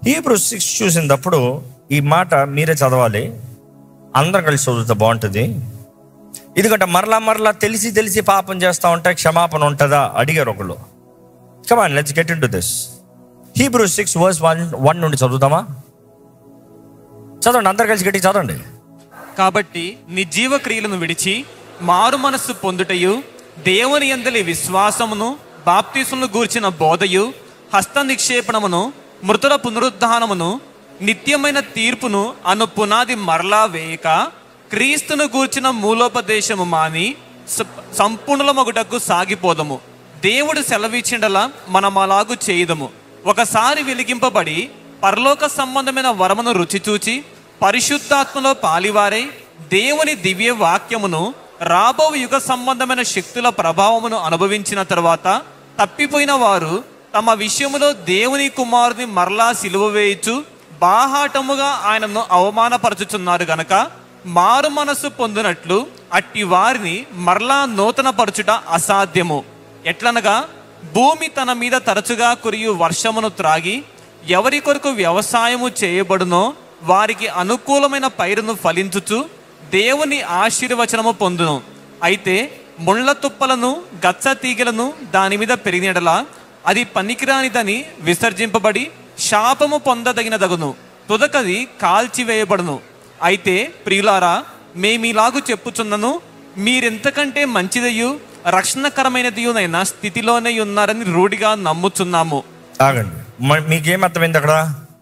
Hebrew six చూసినప్పుడు ఈ మాట మీరే చదవాలి అందరం కలిసి చదివితే బాగుంటుంది ఎందుకంటే మరలా మరలా తెలిసి తెలిసి పాపం చేస్తూ ఉంటే క్షమాపణ ఉంటుందా అడిగారు ఒకళ్ళు come on let's get into this Hebrew six verse one one నుండి చదువుతామా చదవండి అందరు కలిసి గట్టి చదవండి కాబట్టి నీ జీవక్రియలను విడిచి మారు మనస్సు పొందుటయు దేవుని ఎందలి విశ్వాసమును బాప్తీసును గూర్చిన బోధయు హస్త నిక్షేపణమును మృతుల పునరుద్ధానమును నిత్యమైన తీర్పును అను పునాది మరలా వేయక క్రీస్తును గూర్చిన మూలోపదేశము మాని స- సంపూర్ణమగుటకు సాగిపోదము దేవుడు సెలవిచ్చిండలా మనం అలాగు చేయదము ఒకసారి వెలిగింపబడి పరలోక సంబంధమైన వరమును రుచి చూచి పరిశుద్ధాత్మలో పాలివారై దేవుని దివ్య వాక్యమును రాబో యుగ సంబంధమైన శక్తుల ప్రభావమును అనుభవించిన తర్వాత తప్పిపోయిన వారు తమ విషయములో దేవుని కుమారుని మరలా సిలువ వేయచ్చు బాహాటముగా ఆయనను అవమానపరచుచున్నారు గనక మారు మనస్సు పొందినట్లు అట్టి వారిని మరలా నూతన పరచుట అసాధ్యము ఎట్లనగా భూమి తన మీద తరచుగా కురియు వర్షమును త్రాగి ఎవరి కొరకు వ్యవసాయము చేయబడునో వారికి అనుకూలమైన పైరును ఫలించుచు దేవుని ఆశీర్వచనము పొందును అయితే ముళ్ళ తుప్పలను గచ్చ తీగలను దాని మీద పెరిగినడలా అది పనికిరానిదని విసర్జింపబడి శాపము పొందదగినదగును తుదకది కాల్చివేయబడును అయితే ప్రియులారా మేమిలాగు చెప్పుచున్నను మీరెంతకంటే మంచిదయు రక్షణకరమైనదియునైనా స్థితిలోనే ఉన్నారని రూఢిగా నమ్ముచున్నాము ఆగండి మ- మీకేం అర్థమైంది అక్కడ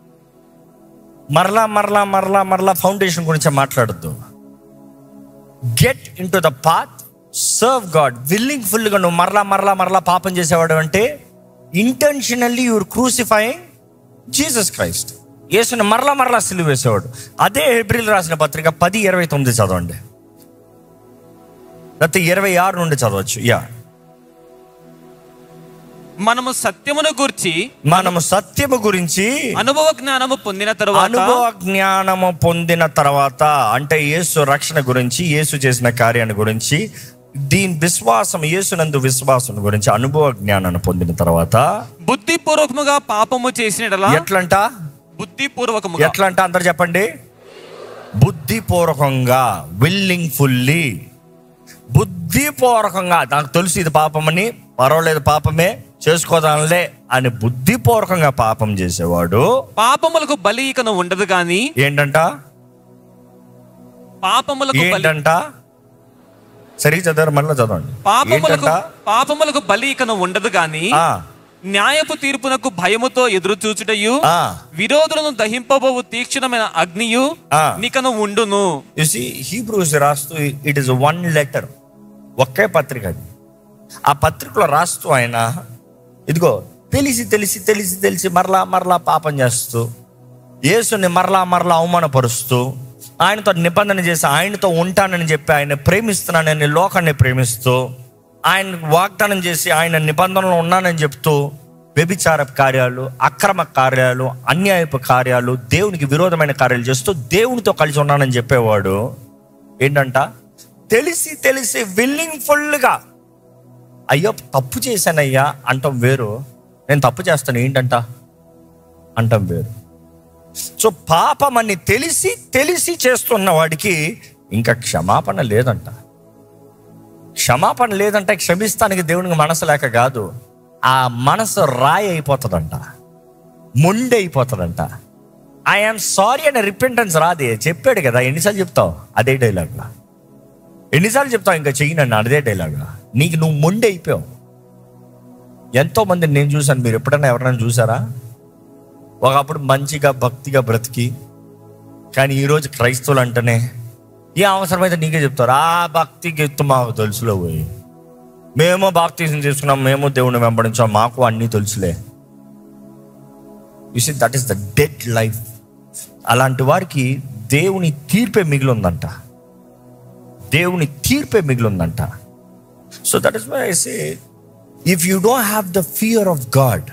మరలా మరలా మరలా మరలా ఫౌండేషన్ గురించి మాట్లాడద్దు get into the path serve God willing ఫుల్గా నువ్వు మరలా మరలా మరలా పాపం చేసేవాడు అంటే intentionally your crucifying Jesus Christ యేసుని మరలా మరలా సిలువ వేసేవాడు అదే ఏప్రిల్ రాసిన పత్రిక పది ఇరవై తొమ్మిది చదవండి లేకపోతే ఇరవై ఆరు నుండి చదవచ్చు యా మనము సత్యమును గూర్చి మనము సత్యము గురించి అనుభవ జ్ఞానము పొందిన తరువాత అనుభవ జ్ఞానము పొందిన తర్వాత అంటే యేసు రక్షణ గురించి యేసు చేసిన కార్యాన్ని గురించి దీని విశ్వాసం యేసునందు విశ్వాసం గురించి అనుభవ జ్ఞానాన్ని పొందిన తర్వాత బుద్ధిపూర్వకముగా పాపము చేసినలా ఎట్లంట బుద్ధిపూర్వకముగా ఎట్లంట అందరు చెప్పండి బుద్ధిపూర్వకంగా విల్లింగ్ ఫుల్లీ బుద్ధిపూర్వకంగా నాకు తెలుసు ఇది పాపమని పర్వాలేదు పాపమే చేసుకోదాంలే అని బుద్ధిపూర్వకంగా పాపం చేసేవాడు పాపములకు బలి ఇకను ఉండదు గాని ఏంటంట పాపములకు బలి ఏంటంట సరిగ్గా చదవరు మళ్ళీ చదవండి పాపములకు ఏంటంట పాపములకు బలి ఇకను ఉండదు గాని ఆ, న్యాయపు తీర్పునకు భయముతో ఎదురు చూచుటయు ఆ. విరోధులను దహింపబోవు తీక్షణమైన అగ్నియు ఆ. నికను ఉండును you see హీబ్రూస్ రాస్తూ ఇట్ ఇస్ వన్ లెటర్ ఒకే పత్రిక అది ఆ పత్రికలో రాస్తూ ఆయన ఇదిగో తెలిసి తెలిసి తెలిసి తెలిసి మరలా మరలా పాపం చేస్తూ యేసుని మరలా మరలా అవమానపరుస్తూ ఆయనతో నిబంధన చేసి ఆయనతో ఉంటానని చెప్పి ఆయన ప్రేమిస్తున్నానని లోకాన్ని ప్రేమిస్తూ ఆయన వాగ్దానం చేసి ఆయన నిబంధనలో ఉన్నానని చెప్తూ వ్యభిచార కార్యాలు అక్రమ కార్యాలు అన్యాయపు కార్యాలు దేవునికి విరోధమైన కార్యాలు చేస్తూ దేవునితో కలిసి ఉన్నానని చెప్పేవాడు ఏంటంట తెలిసి తెలిసి విల్లింగ్ ఫుల్గా అయ్యో తప్పు చేశానయ్యా అంటాం వేరు నేను తప్పు చేస్తాను ఏంటంట అంటాం వేరు సో పాపం అని తెలిసి తెలిసి చేస్తున్న వాడికి ఇంకా క్షమాపణ లేదంట క్షమాపణ లేదంటే క్షమిస్తానికి దేవునికి మనసు లేక కాదు ఆ మనసు రాయి అయిపోతుందంట మొండి అయిపోతుందంట ఐఎమ్ సారీ అనే రిపెంటెన్స్ రాదే చెప్పాడు కదా ఎన్నిసార్లు చెప్తావు అదే డైలాగ్లా ఎన్నిసార్లు చెప్తావు ఇంకా చెయ్యనండి అదే డైలాగ్లా నీకు నువ్వు మొండి అయిపోయావు ఎంతో మందిని నేను చూశాను మీరు ఎప్పుడైనా ఎవరైనా చూసారా ఒకప్పుడు మంచిగా భక్తిగా బ్రతికి కానీ ఈరోజు క్రైస్తవులు అంటేనే ఏ అవసరమైతే నీకే చెప్తారు ఆ భక్తికి ఎత్తు మాకు తెలుసులో పోయి మేము బాప్తీసం చేసుకున్నాం మేము దేవుని వెంబడించాం మాకు అన్నీ తెలుసులే you see that is the dead life అలాంటి వారికి దేవుని తీర్పే మిగిలి ఉందంట దేవుని తీర్పే మిగిలి ఉందంట so that is why I say if you don't have the fear of God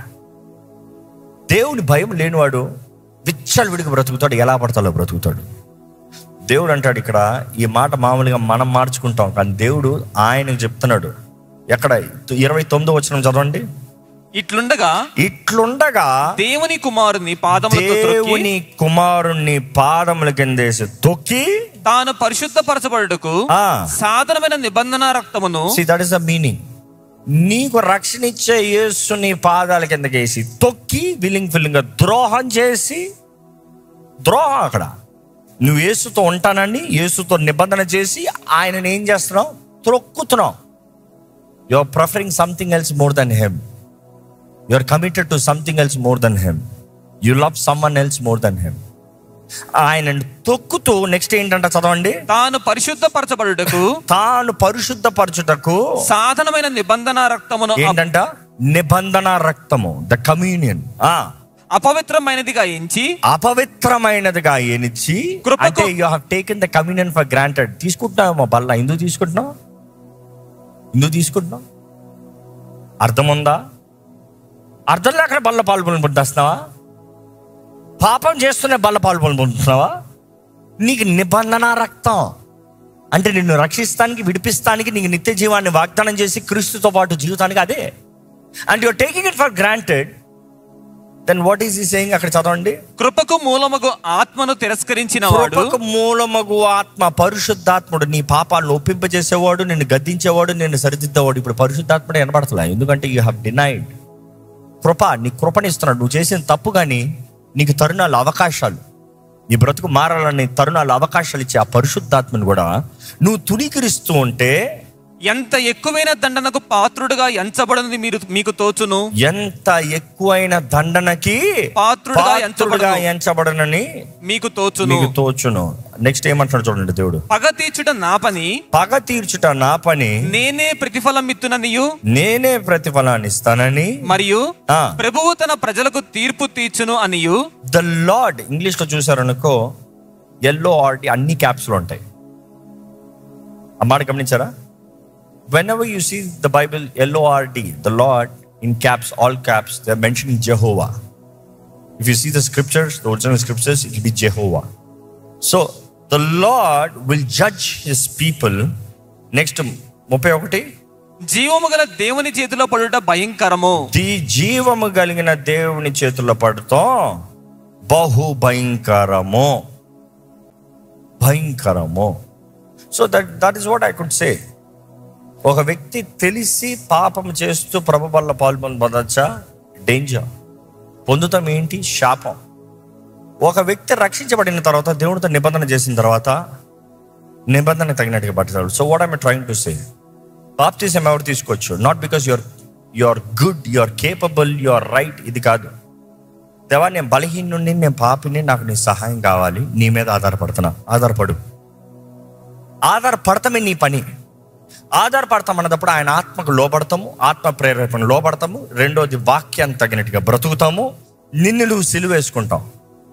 దేవుని భయం లేనివాడు విచ్చలు విడికి బ్రతుకుతాడు ఎలా పడతాలో బ్రతుకుతాడు దేవుడు అంటాడు ఇక్కడ ఈ మాట మామూలుగా మనం మార్చుకుంటాం కానీ దేవుడు ఆయనకు చెప్తున్నాడు ఎక్కడ ఇరవై తొమ్మిదో వచ్చిన చదవండి ఇట్లుండగా ఇట్లుండగా దేవుని కుమారుని పాదములతో త్రొక్కి దేవుని కుమారుణ్ణి పాదముల కిందేసి తొక్కి తాను పరిశుద్ధపరచబడుటకు ఆ సాధనమైన నిబంధన రక్తమును see that is the meaning నీకు రక్షణ ఇచ్చే యేసుని పాదాల కిందకేసి తొక్కి విల్లింగ్ ఫిల్లింగ్ గా ద్రోహం చేసి ద్రోహం అక్కడ నువ్వు యేసుతో ఉంటానని యేసుతో నిబంధన చేసి ఆయనని ఏం చేస్తున్నావు త్రొక్కుతున్నావు you are preferring something else more than him you are committed to something else more than him you love someone else more than him ఆయన తొక్కుతూ నెక్స్ట్ ఏంటంట చదవండి తాను పరిశుద్ధపరచబడుటకు తాను పరిశుద్ధపరచుటకు సాధనమైన నిబంధన రక్తమును అప్- ఏంటంట నిబంధన రక్తము ద కమ్యూనియన్ ఆ అపవిత్రమైనదిగా ఎంచి అపవిత్రమైనదిగా ఎనిచి కృపకు- అంటే you have taken the communion for granted తీసుకుంటున్నావు బల్ల ఎందుకు తీసుకుంటున్నావు ఎందుకు తీసుకుంటున్నావు అర్థం ఉందా అర్థం లేకుండా బల్ల పాల్పొని పొందుతున్నావా పాపం చేస్తూనే బల్ల పాల్పొని పొందుతున్నావా నీకు నిబంధన రక్తం అంటే నిన్ను రక్షిస్తానికి విడిపిస్తానికి నీకు నిత్య జీవాన్ని వాగ్దానం చేసి క్రీస్తుతో పాటు జీవితానికి అదే and you're taking it for granted then what is he saying అక్కడ చదవండి కృపకు మూలమగు ఆత్మను తిరస్కరించిన వాడు కృపకు మూలమగు ఆత్మ పరిశుద్ధాత్ముడు నీ పాపాలను ఒప్పింపజేసేవాడు నిన్ను గద్దించేవాడు నిన్ను సరిదిద్దేవాడు ఇప్పుడు పరిశుద్ధాత్ముడు వినపడతలే ఎందుకంటే యూ హ్యావ్ డినైడ్ కృప నీ కృపనిస్తున్నాడు నువ్వు చేసిన తప్పు కానీ నీకు తరుణాలు అవకాశాలు నీ బ్రతుకు మారాలని తరుణాలు అవకాశాలు ఇచ్చే ఆ పరిశుద్ధాత్మను కూడా నువ్వు తుణీకరిస్తూ ఉంటే ఎంత ఎక్కువైన దండనకు పాత్రుడుగా ఎంచబడని మీరు మీకు తోచును ఎంత ఎక్కువైన దండనకి పాత్రుడుగా పాత్రుడుగా ఎంచబడును. ఎంచబడనని మీకు తోచును మీకు తోచును నెక్స్ట్ ఏమంటున్నాడు చూడండి దేవుడు పగ తీర్చుట నా పని పగ తీర్చుట నా పని నేనే ప్రతిఫలం ఇత్తుననియు నేనే ప్రతిఫలాన్ని ఇస్తానని మరియు ఆ. ప్రభువు తన ప్రజలకు తీర్పు తీర్చును అనియు ద లార్డ్ ఇంగ్లీష్ లో చూసారనుకో ఎల్లో ఆర్డి అన్ని క్యాప్స్ లో ఉంటాయి ఆ మాట గమనించారా whenever you see the Bible L O R D the Lord in caps all caps the mention Jehovah if you see the scriptures the original scriptures it be Jehovah so the Lord will judge his people next ముప్పై ఒకటి జీవము గల దేవుని చేతిలో పడుట భయంకరము the జీవము కలిగిన దేవుని చేతుల్లో పడతాం బహు భయంకరము భయంకరము so that that is what I could say ఒక వ్యక్తి తెలిసి పాపం చేస్తూ ప్రభు వల్ల పాల్పొని పొందొచ్చా డేంజర్ పొందుతాం ఏంటి శాపం ఒక వ్యక్తి రక్షించబడిన తర్వాత దేవుడితో నిబంధన చేసిన తర్వాత నిబంధన తగినట్టుగా పట్టుతాడు so what I'm trying to say బాప్తిజం ఎవరు తీసుకోవచ్చు not because you're you're good you're capable you're right ఇది కాదు దేవా నేను బలహీనుండి నేను పాపిని నాకు నీ సహాయం కావాలి నీ మీద ఆధారపడుతున్నా ఆధారపడు ఆధారపడతామే నీ పని ఆధారపడతాం అన్నప్పుడు ఆయన ఆత్మకు లోపడతాము ఆత్మ ప్రేరేపణ లోపడతాము రెండోది వాక్యాన్ని తగినట్టుగా బ్రతుకుతాము నిన్ను నువ్వు సిలువేసుకుంటావు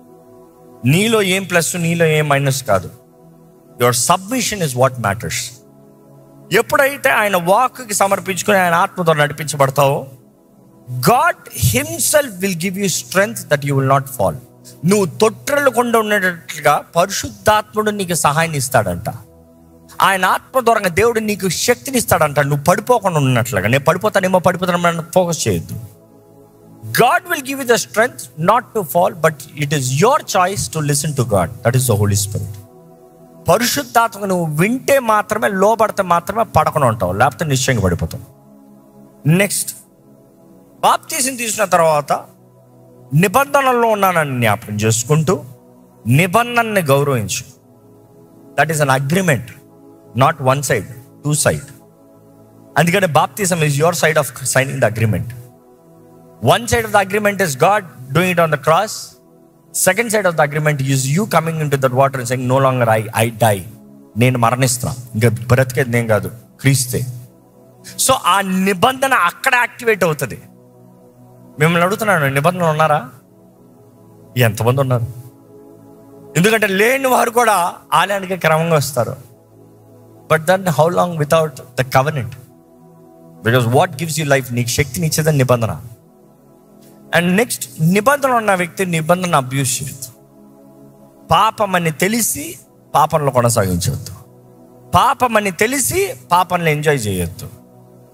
నీలో ఏం ప్లస్ నీలో ఏం మైనస్ కాదు your submission is what matters ఎప్పుడైతే ఆయన వాక్కి సమర్పించుకుని ఆయన ఆత్మతో నడిపించబడతావో God himself will give you strength that you will not fall నువ్వు తొట్రెళ్ళకుండా ఉండేటట్లుగా పరిశుద్ధాత్ముడు నీకు సహాయం ఇస్తాడంట ఆయన ఆత్మ ద్వారా దేవుడు నీకు శక్తిని ఇస్తాడంట నువ్వు పడిపోకుండా ఉన్నట్లుగా నేను పడిపోతానేమో పడిపోతాను ఫోకస్ చేయొద్దు God will give you the strength not to fall but it is your choice to listen to God that is the Holy Spirit పరిశుద్ధాత్మక నువ్వు వింటే మాత్రమే లోపడితే మాత్రమే పడకుండా ఉంటావు లేకపోతే నిశ్చయంగా పడిపోతావు నెక్స్ట్ బాప్తీసం తీసుకున్న తర్వాత నిబంధనల్లో ఉన్నానని జ్ఞాపకం చేసుకుంటూ నిబంధనని గౌరవించు that is an agreement not one side two side అందుకని బాప్తిజం is your side of signing the agreement one side of the agreement is God doing it on the cross second side of the agreement is you coming into that water saying no longer I I die నేను మరణిస్తున్నా ఇంకా బ్రతికేది నేను కాదు క్రీస్తే so ఆ నిబంధన అక్కడ activate అవుతుంది మిమ్మల్ని అడుగుతున్నాను నిబంధనలు ఉన్నారా ఎంతమంది ఉన్నారు ఎందుకంటే లేని వారు కూడా ఆలయానికి క్రమంగా వస్తారు but then how long without the covenant because what gives you life నీకు శక్తిని ఇచ్చేదని నిబంధన అండ్ నెక్స్ట్ నిబంధన ఉన్న వ్యక్తి నిబంధన అబ్యూస్ చేయొద్దు పాపం అని తెలిసి పాపంలో కొనసాగించవద్దు పాపం అని తెలిసి పాపంలో ఎంజాయ్ చేయొద్దు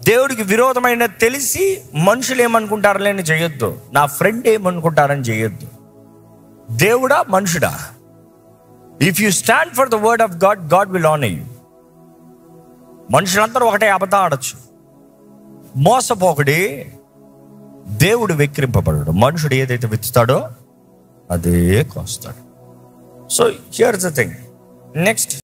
దేవుడికి విరోధమైన తెలిసి మనుషులు ఏమనుకుంటారులే అని చేయొద్దు నా ఫ్రెండ్ ఏమనుకుంటారని చేయొద్దు దేవుడా మనుషుడా if you stand for the word of God God will on you మనుషులందరూ ఒకటే అబద్ధం ఆడచ్చు మోసపోకడి దేవుడు వెక్కిరింపబడడు మనుషుడు ఏదైతే విత్తుతాడో అదే కోస్తాడు so here the thing next